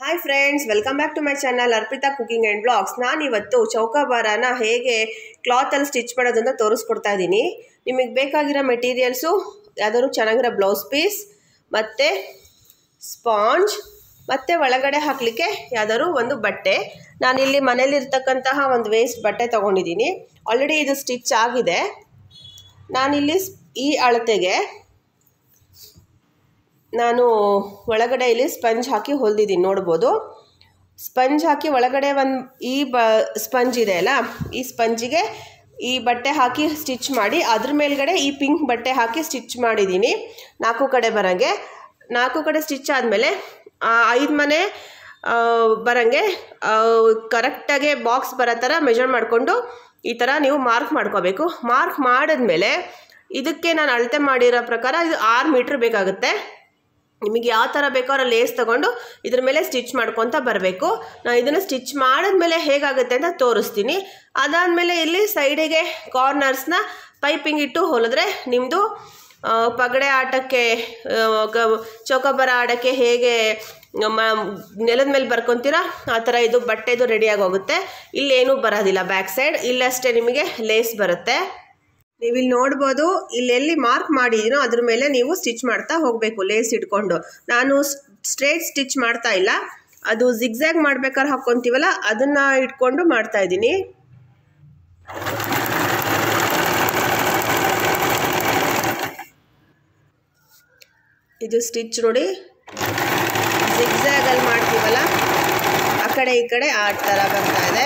hi friends welcome back to my channel Arpita cooking and blogs ನಾನು ಇವತ್ತು ಚೌಕಾಬಾರನ ಹೇಗೆ ಕ್ಲಾತಲ್ಲಿ stitch ಮಾಡೋದು ಅಂತ ತೋರಿಸ್ಕೊಡ್ತಾ ಇದ್ದೀನಿ ನಿಮಗೆ ಬೇಕಾಗಿರೋ ಮೆಟೀರಿಯಲ್ಸು ಯಾವ್ದಾದ್ರು ಚೆನ್ನಾಗಿರೋ ಬ್ಲೌಸ್ ಪೀಸ್ ಮತ್ತು ಸ್ಪಾಂಜ್ ಮತ್ತು ಒಳಗಡೆ ಹಾಕಲಿಕ್ಕೆ ಯಾವ್ದಾದ್ರು ಒಂದು ಬಟ್ಟೆ ನಾನಿಲ್ಲಿ ಮನೇಲಿರ್ತಕ್ಕಂತಹ ಒಂದು ವೇಸ್ಟ್ ಬಟ್ಟೆ ತೊಗೊಂಡಿದ್ದೀನಿ ಆಲ್ರೆಡಿ ಇದು ಸ್ಟಿಚ್ ಆಗಿದೆ ನಾನಿಲ್ಲಿ ಸ್- ಈ ಅಳತೆಗೆ ನಾನು ಒಳಗಡೆ ಇಲ್ಲಿ ಸ್ಪಂಜ್ ಹಾಕಿ ಹೊಲ್ದಿದ್ದೀನಿ ನೋಡ್ಬೋದು ಸ್ಪಂಜ್ ಹಾಕಿ ಒಳಗಡೆ ಒಂದು ಈ ಬ ಸ್ಪಂಜ್ ಇದೆ ಅಲ್ಲ ಈ ಸ್ಪಂಜಿಗೆ ಈ ಬಟ್ಟೆ ಹಾಕಿ ಸ್ಟಿಚ್ ಮಾಡಿ ಅದ್ರ ಮೇಲ್ಗಡೆ ಈ ಪಿಂಕ್ ಬಟ್ಟೆ ಹಾಕಿ ಸ್ಟಿಚ್ ಮಾಡಿದ್ದೀನಿ ನಾಲ್ಕು ಕಡೆ ಬರೋಂಗೆ ನಾಲ್ಕು ಕಡೆ ಸ್ಟಿಚ್ ಆದಮೇಲೆ ಐದು ಮನೆ ಆ, ಬರೋಂಗೆ ಕರೆಕ್ಟಾಗಿ ಬಾಕ್ಸ್ ಬರೋ ಥರ ಮೆಜರ್ ಮಾಡಿಕೊಂಡು ಈ ಥರ ನೀವು ಮಾರ್ಕ್ ಮಾಡ್ಕೋಬೇಕು ಮಾರ್ಕ್ ಮಾಡಿದ್ಮೇಲೆ ಇದಕ್ಕೆ ನಾನು ಅಳತೆ ಮಾಡಿರೋ ಪ್ರಕಾರ ಇದು ಆರು ಮೀಟ್ರ್ ಬೇಕಾಗುತ್ತೆ ನಿಮಗೆ ಯಾವ ಥರ ಬೇಕೋ ಆ ಲೇಸ್ ತೊಗೊಂಡು ಇದ್ರ ಮೇಲೆ ಸ್ಟಿಚ್ ಮಾಡ್ಕೊತ ಬರಬೇಕು ನಾನು ಇದನ್ನು ಸ್ಟಿಚ್ ಮಾಡಿದ್ಮೇಲೆ ಹೇಗಾಗುತ್ತೆ ಅಂತ ತೋರಿಸ್ತೀನಿ ಅದಾದಮೇಲೆ ಇಲ್ಲಿ ಸೈಡಿಗೆ ಕಾರ್ನರ್ಸ್ನ ಪೈಪಿಂಗ್ ಇಟ್ಟು ಹೊಲಿದ್ರೆ ನಿಮ್ಮದು ಪಗಡೆ ಆಟಕ್ಕೆ ಆ, ಗ- ಚೌಕಾಬಾರ ಆಡೋಕ್ಕೆ ಹೇಗೆ ಮ ನೆಲದ ಮೇಲೆ ಬರ್ಕೊತೀರಾ ಆ ಥರ ಇದು ಬಟ್ಟೆದು ರೆಡಿಯಾಗಿ ಹೋಗುತ್ತೆ ಇಲ್ಲೇನೂ ಬರೋದಿಲ್ಲ ಬ್ಯಾಕ್ ಸೈಡ್ ಇಲ್ಲಷ್ಟೇ ನಿಮಗೆ ಲೇಸ್ ಬರುತ್ತೆ ನೀವಿಲ್ಲಿ ನೋಡ್ಬೋದು ಇಲ್ಲೆಲ್ಲಿ ಮಾರ್ಕ್ ಮಾಡಿದ್ದೀನೋ ಅದ್ರ ಮೇಲೆ ನೀವು ಸ್ಟಿಚ್ ಮಾಡ್ತಾ ಹೋಗಬೇಕು ಲೇಸ್ ಇಟ್ಕೊಂಡು ನಾನು ಸ್ಟ್ರೇಟ್ ಸ್ಟಿಚ್ ಮಾಡ್ತಾ ಇಲ್ಲ ಅದು ಜಿಗ್ಜ್ಯಾಗ್ ಮಾಡ್ಬೇಕಾದ್ರೆ ಹಾಕ್ಕೊಂತೀವಲ್ಲ ಅದನ್ನ ಇಟ್ಕೊಂಡು ಮಾಡ್ತಾ ಇದ್ದೀನಿ ಇದು ಸ್ಟಿಚ್ ನೋಡಿ ಜಿಗ್ಜ್ಯಾಗಲ್ಲಿ ಮಾಡ್ತೀವಲ್ಲ ಆ ಕಡೆ ಈ ಕಡೆ ಆ ಥರ ಬರ್ತಾ ಇದೆ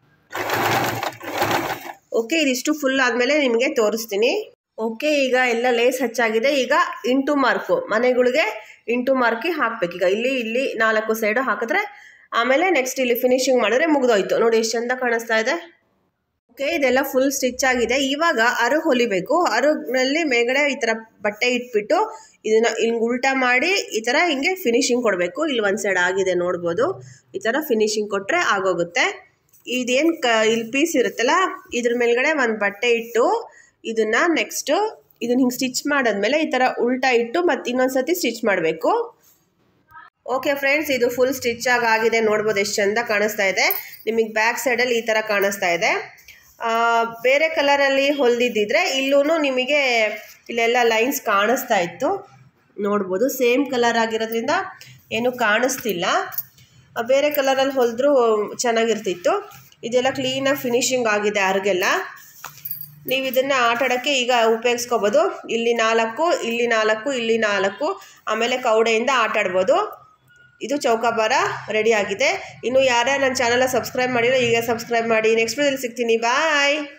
ಓಕೆ ಇದಿಷ್ಟು ಫುಲ್ ಆದಮೇಲೆ ನಿಮಗೆ ತೋರಿಸ್ತೀನಿ ಓಕೆ ಈಗ ಎಲ್ಲ ಲೇಸ್ ಹಚ್ಚಾಗಿದೆ ಈಗ ಇಂಟು ಮಾರ್ಕು ಮನೆಗಳಿಗೆ ಇಂಟು ಮಾರ್ಕಿ ಹಾಕ್ಬೇಕು ಈಗ ಇಲ್ಲಿ ಇಲ್ಲಿ ನಾಲ್ಕು ಸೈಡು ಹಾಕಿದ್ರೆ ಆಮೇಲೆ ನೆಕ್ಸ್ಟ್ ಇಲ್ಲಿ ಫಿನಿಶಿಂಗ್ ಮಾಡಿದ್ರೆ ಮುಗ್ದೋಯ್ತು ನೋಡಿ ಎಷ್ಟು ಚಂದ ಕಾಣಿಸ್ತಾ ಇದೆ ಓಕೆ ಇದೆಲ್ಲ ಫುಲ್ ಸ್ಟಿಚ್ ಆಗಿದೆ ಇವಾಗ ಅರು ಹೊಲಿಬೇಕು ಅರುನಲ್ಲಿ ಮೇಲ್ಗಡೆ ಈ ಥರ ಬಟ್ಟೆ ಇಟ್ಬಿಟ್ಟು ಇದನ್ನ ಹಿಂಗೆ ಉಲ್ಟಾ ಮಾಡಿ ಈ ಥರ ಹಿಂಗೆ ಫಿನಿಶಿಂಗ್ ಕೊಡಬೇಕು ಇಲ್ಲಿ ಒಂದು ಸೈಡ್ ಆಗಿದೆ ನೋಡ್ಬೋದು ಈ ಥರ ಫಿನಿಶಿಂಗ್ ಕೊಟ್ಟರೆ ಆಗೋಗುತ್ತೆ ಇದೇನು ಕ ಇಲ್ಲಿ ಪೀಸ್ ಇರುತ್ತಲ್ಲ ಇದ್ರ ಮೇಲ್ಗಡೆ ಒಂದು ಬಟ್ಟೆ ಇಟ್ಟು ಇದನ್ನ ನೆಕ್ಸ್ಟು ಇದನ್ನ ಹಿಂಗೆ ಸ್ಟಿಚ್ ಮಾಡಾದ್ಮೇಲೆ ಈ ಥರ ಉಲ್ಟಾ ಇಟ್ಟು ಮತ್ತು ಇನ್ನೊಂದು ಸತಿ ಸ್ಟಿಚ್ ಮಾಡಬೇಕು ಓಕೆ ಫ್ರೆಂಡ್ಸ್ ಇದು ಫುಲ್ ಸ್ಟಿಚ್ ಆಗಿ ಆಗಿದೆ ನೋಡ್ಬೋದು ಎಷ್ಟು ಚಂದ ಕಾಣಿಸ್ತಾ ಇದೆ ನಿಮಗೆ ಬ್ಯಾಕ್ ಸೈಡಲ್ಲಿ ಈ ಥರ ಕಾಣಿಸ್ತಾ ಇದೆ ಆ, ಬೇರೆ ಕಲರಲ್ಲಿ ಹೊಲ್ದಿದ್ದಿದ್ರೆ ಇಲ್ಲೂ ನಿಮಗೆ ಇಲ್ಲೆಲ್ಲ ಲೈನ್ಸ್ ಕಾಣಿಸ್ತಾ ಇತ್ತು ನೋಡ್ಬೋದು ಸೇಮ್ ಕಲರ್ ಆಗಿರೋದ್ರಿಂದ ಏನು ಕಾಣಿಸ್ತಿಲ್ಲ ಆ, ಬೇರೆ ಕಲರಲ್ಲಿ ಹೊಲಿದ್ರೂ ಚೆನ್ನಾಗಿರ್ತಿತ್ತು ಇದೆಲ್ಲ ಕ್ಲೀನಾಗಿ ಫಿನಿಶಿಂಗ್ ಆಗಿದೆ ಅರ್ಗೆಲ್ಲ ನೀವು ಇದನ್ನು ಆಟಾಡೋಕ್ಕೆ ಈಗ ಉಪಯೋಗಿಸ್ಕೋಬೋದು ಇಲ್ಲಿ ನಾಲ್ಕು ಇಲ್ಲಿ ನಾಲ್ಕು ಇಲ್ಲಿ ನಾಲ್ಕು ಆಮೇಲೆ ಕೌಡೆಯಿಂದ ಆಟಾಡ್ಬೋದು ಇದು ಚೌಕಾಬಾರ ರೆಡಿ ಆಗಿದೆ ಇನ್ನು ಯಾರ್ಯಾರು ನನ್ನ ಚಾನಲ್ನ ಸಬ್ಸ್ಕ್ರೈಬ್ ಮಾಡಿರೋ ಈಗ ಸಬ್ಸ್ಕ್ರೈಬ್ ಮಾಡಿ ನೆಕ್ಸ್ಟ್ ವಿಡಿಯೋದಲ್ಲಿ ಸಿಗ್ತೀನಿ ಬಾಯ್